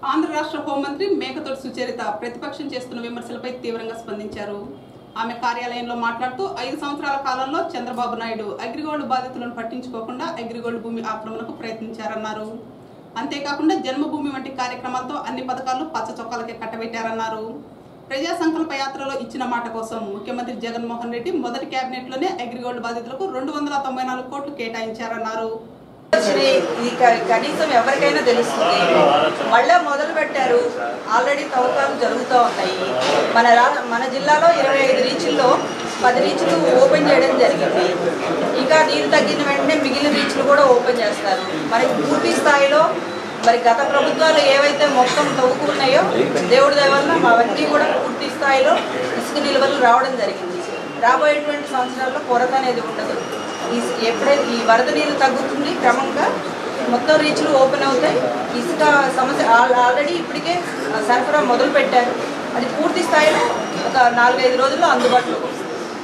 ఆంధ్ర రాష్ట్ర హోంమంత్రి మేకతోటి సుచరిత ప్రతిపక్షం చేస్తున్న విమర్శలపై తీవ్రంగా స్పందించారు ఆమె కార్యాలయంలో మాట్లాడుతూ ఐదు సంవత్సరాల కాలంలో చంద్రబాబు నాయుడు అగ్రిగోల్డ్ బాధితులను పట్టించుకోకుండా అగ్రిగోల్డ్ భూమి ఆక్రమణకు ప్రయత్నించారన్నారు అంతేకాకుండా జన్మభూమి వంటి కార్యక్రమాలతో అన్ని పథకాలు పచ్చ చొక్కాలకే కట్టబెట్టారన్నారు ప్రజా సంకల్ప యాత్రలో ఇచ్చిన మాట కోసం ముఖ్యమంత్రి జగన్మోహన్ రెడ్డి మొదటి కేబినెట్లోనే అగ్రిగోల్డ్ బాధితులకు రెండు వందల తొంభై నాలుగు కోట్లు కేటాయించారన్నారు వచ్చినాయి. ఇది క- కనీసం ఎవరికైనా తెలుస్తుంది మళ్ళా మొదలు పెట్టారు ఆల్రెడీ తవ్వకాలు జరుగుతూ ఉన్నాయి మన రా మన జిల్లాలో ఇరవై ఐదు రీచ్ల్లో పది రీచ్లు ఓపెన్ చేయడం జరిగింది ఇంకా నీరు తగ్గిన వెంటనే మిగిలిన రీచ్లు కూడా ఓపెన్ చేస్తారు మనకి పూర్తి స్థాయిలో మరి గత ప్రభుత్వాలు ఏవైతే మొత్తం తవ్వుకున్నాయో దేవుడి దయ వలన అవన్నీ కూడా పూర్తి స్థాయిలో ఇసుక నిల్వలు రావడం జరిగింది రాబోయేటువంటి సంవత్సరాల్లో కొరత అనేది ఉండదు ఈ ఎప్పుడైతే ఈ వరద నీరు తగ్గుతుంది క్రమంగా మొత్తం రీచ్లు ఓపెన్ అవుతాయి ఇసుక సమస్య ఆల్- ఆల్రెడీ ఇప్పటికే సరఫరా మొదలు పెట్టారు అది పూర్తి స్థాయిలో ఒక నాలుగైదు రోజుల్లో అందుబాటులో వస్తుంది.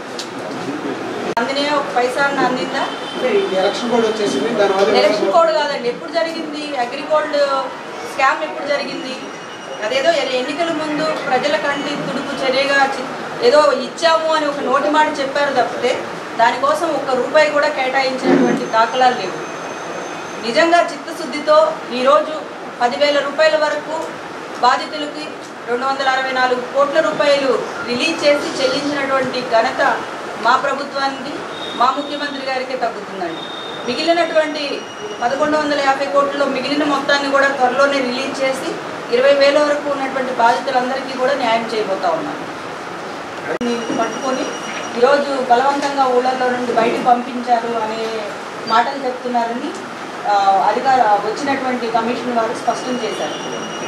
అందినే ఒక పైసా అన్న అందిందా ఎలక్షన్ కోడ్ వచ్చేసింది దానివల్ల ఎలక్షన్ కోడ్ కాదండి ఎప్పుడు జరిగింది అగ్రిగోల్డ్ స్కామ్ ఎప్పుడు జరిగింది అదేదో ఎ- ఎన్నికల ముందు ప్రజల కంటి తుడుపు చర్యగా చి- ఏదో ఇచ్చాము అని ఒక నోటి మాట చెప్పారు తప్పితే దానికోసం ఒక్క రూపాయి కూడా కేటాయించినటువంటి దాఖలాలు లేవు నిజంగా చిత్తశుద్ధితో ఈరోజు పదివేల రూపాయల వరకు బాధితులకి రెండు వందల అరవై నాలుగు కోట్ల రూపాయలు రిలీజ్ చేసి చెల్లించినటువంటి ఘనత మా ప్రభుత్వానికి మా ముఖ్యమంత్రి గారికే తగ్గుతుందండి మిగిలినటువంటి పదకొండు వందల యాభై కోట్లలో మిగిలిన మొత్తాన్ని కూడా త్వరలోనే రిలీజ్ చేసి ఇరవై వేల వరకు ఉన్నటువంటి బాధితులందరికీ కూడా న్యాయం చేయబోతా ఉన్నాం దీన్ని పట్టుకొని ఈరోజు బలవంతంగా ఊళ్ళల్లో నుండి బయటికి పంపించారు అనే మాటలు చెప్తున్నారని ఆ, అధికార వచ్చినటువంటి కమిషన్ వారు స్పష్టం చేశారు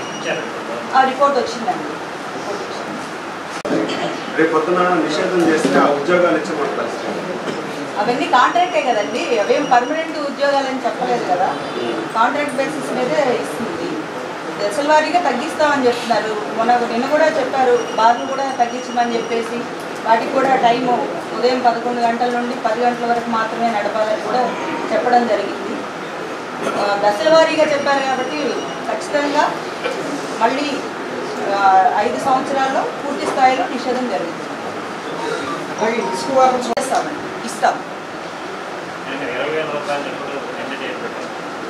ఆ రిపోర్ట్ వచ్చిందండి రిపోర్ట్ వచ్చింది రేపు పొద్దున నిషేధం చేస్తే ఆ ఉద్యోగాలు ఇచ్చే మన పరిస్థితి అవన్నీ కాంట్రాక్టే కదండి అవేం పర్మనెంట్ ఉద్యోగాలని చెప్పలేదు కదా కాంట్రాక్ట్ బేసిస్ మీదే ఇస్తుంది దశల వారీగా తగ్గిస్తామని చెప్తున్నారు మొన్న నిన్న కూడా చెప్పారు బార్లు కూడా తగ్గించమని చెప్పేసి వాటికి కూడా టైము ఉదయం పదకొండు గంటల నుండి పది గంటల వరకు మాత్రమే నడపాలని కూడా చెప్పడం జరిగింది ఆ, దశల వారీగా చెప్పారు కాబట్టి ఖచ్చితంగా మళ్ళీ ఆ, ఐదు సంవత్సరాల్లో పూర్తి స్థాయిలో నిషేధం జరుగుతుంది అలాగే ఇసుక వారం చేస్తామండి ఇస్తాం ఇరవై వేల రూపాయలు ఎప్పుడు ఎంత చేయబెట్టారు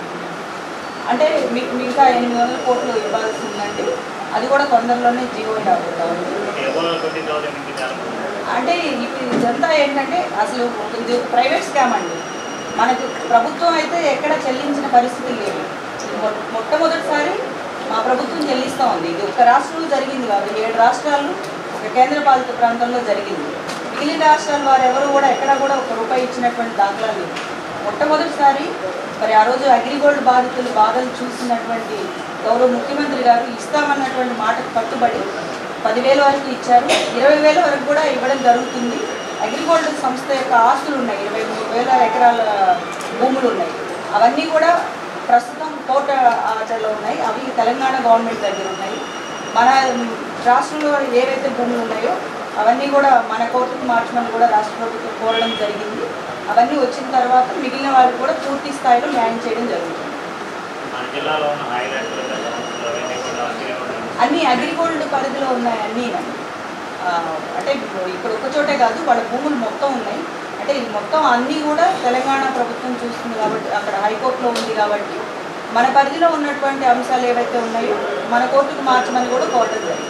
అంటే మీకు ఇంకా ఎనిమిది వందల కోట్లు ఇవ్వాల్సి ఉందండి అది కూడా తొందరలోనే జీవో రాబోతాం ఎవరో ట్వంటీ థౌసండ్ ఇంటికి అంటే ఇప్పుడు ఇదంతా ఏంటంటే అసలు ఇది ఒక ప్రైవేట్ స్కామ్ అండి మనకు ప్రభుత్వం అయితే ఎక్కడ చెల్లించిన పరిస్థితి లేదు ఇది మొ- మొట్టమొదటిసారి మా ప్రభుత్వం చెల్లిస్తూ ఉంది ఇది ఒక రాష్ట్రంలో జరిగింది కాదు ఏడు రాష్ట్రాలు ఒక కేంద్ర పాలిత ప్రాంతంలో జరిగింది మిగిలిన రాష్ట్రాల వారు ఎవరు కూడా ఎక్కడ కూడా ఒక రూపాయి ఇచ్చినటువంటి దాఖలాలు లేవు మొట్టమొదటిసారి మరి ఆ రోజు అగ్రిగోల్డ్ బాధితులు బాధలు చూసినటువంటి గౌరవ ముఖ్యమంత్రి గారు ఇస్తామన్నటువంటి మాటకు కట్టుబడి పదివేల వరకు ఇచ్చారు ఇరవై వేల వరకు కూడా ఇవ్వడం జరుగుతుంది అగ్రిగోల్డ్ సంస్థ యొక్క ఆస్తులు ఉన్నాయి ఇరవై మూడు వేల ఎకరాల భూములు ఉన్నాయి అవన్నీ కూడా ప్రస్తుతం కోర్టు ఆచరణలో ఉన్నాయి అవి తెలంగాణ గవర్నమెంట్ దగ్గర ఉన్నాయి మన రాష్ట్రంలో ఏవైతే భూములు ఉన్నాయో అవన్నీ కూడా మన కోర్టుకు మార్చమని కూడా రాష్ట్ర ప్రభుత్వం కోరడం జరిగింది అవన్నీ వచ్చిన తర్వాత మిగిలిన వారికి కూడా పూర్తి స్థాయిలో న్యాయం చేయడం జరుగుతుంది మన జిల్లాలో ఉన్న హైలైట్లు అవన్నీ కూడా అన్నీ ఉన్నాయి. అన్ని అగ్రిగోల్డ్ పరిధిలో ఉన్నాయి అన్నీ ఆ, అంటే ఇప్పుడు ఇక్కడ ఒక చోటే కాదు వాళ్ళ భూములు మొత్తం ఉన్నాయి అంటే ఇది మొత్తం అన్నీ కూడా తెలంగాణ ప్రభుత్వం చూస్తుంది కాబట్టి అక్కడ హైకోర్టులో ఉంది కాబట్టి మన పరిధిలో ఉన్నటువంటి అంశాలు ఏవైతే ఉన్నాయో మన కోర్టుకు మార్చమని కూడా కోరడం జరిగింది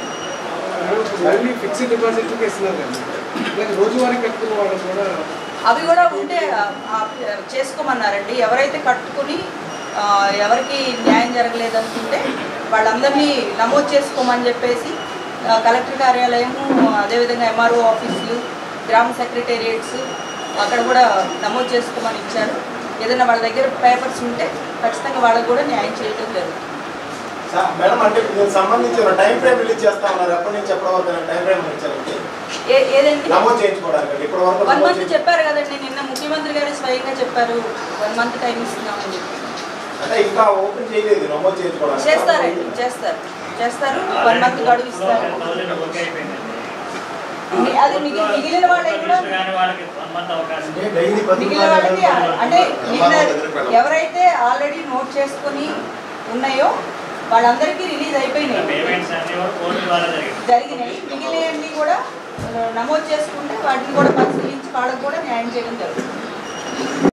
మళ్ళీ ఫిక్స్డ్ డిపాజిట్ ఇస్తున్నారు కదా అలాగే రోజువారీ కట్టుకున్న వాళ్ళు కూడా అవి కూడా ఉంటే ఆ, ఆ, చేసుకోమన్నారండి ఎవరైతే కట్టుకుని ఆ, ఎవరికి న్యాయం జరగలేదనుకుంటే వాళ్ళందరినీ నమోదు చేసుకోమని చెప్పేసి ఆ, కలెక్టర్ కార్యాలయము అదేవిధంగా ఎంఆర్ఓ ఆఫీసులు గ్రామ సెక్రటేరియట్స్ అక్కడ కూడా నమోదు చేసుకోమని ఇచ్చారు ఏదైనా వాళ్ళ దగ్గర పేపర్స్ ఉంటే ఖచ్చితంగా వాళ్ళకు కూడా న్యాయం చేయడం జరుగుతుంది సార్, మేడం అంటే దీనికి సంబంధించి ఒక టైం ఫ్రేమ్ రిలీజ్ చేస్తా ఉన్నారు ఎప్పటి నుంచి ఎప్పటి వరకు టైం ఫ్రేమ్ ఇచ్చారండి ఏ ఏదండి నమోదు చేయించుకోవడానికి ఇప్పటి వరకు వన్ నమోదు మంత్ చేయించు- చెప్పారు కదండి నిన్న ముఖ్యమంత్రి గారు స్వయంగా చెప్పారు వన్ మంత్ టైం ఇస్తున్నామని చెప్పి అంటే ఇంకా ఓపెన్ చేయలేదు నమోదు చేయించుకోవడానికి చేస్తారండి చేస్తారు చేస్తారు వన్ మంత్ గడువు ఇస్తారు టెన్ థౌసండ్ ఓకే అయిపోయింది మీ- అది మిగి- మిగిలిన వాళ్ళకి కూడా కానీ వాళ్ళకి వన్ మంత్ అవకాశం అంటే డైలీ పది మిగిలిన వాళ్ళకి రూపాయలు అంటే మిగిలిన దగ్గరికి వెళ్ళాలి. ఎవరైతే ఆల్రెడీ నోట్ చేసుకుని ఉన్నాయో వాళ్ళందరికీ రిలీజ్ అయిపోయినాయి పేమెంట్స్ అన్ని కూడా కోర్టు ద్వారా జరిగింది జరిగినాయి మిగిలినవన్నీ కూడా ఆ, నమోదు చేసుకుంటే వాటిని కూడా పరిశీలించి వాళ్ళకి కూడా న్యాయం చేయడం జరుగుతుంది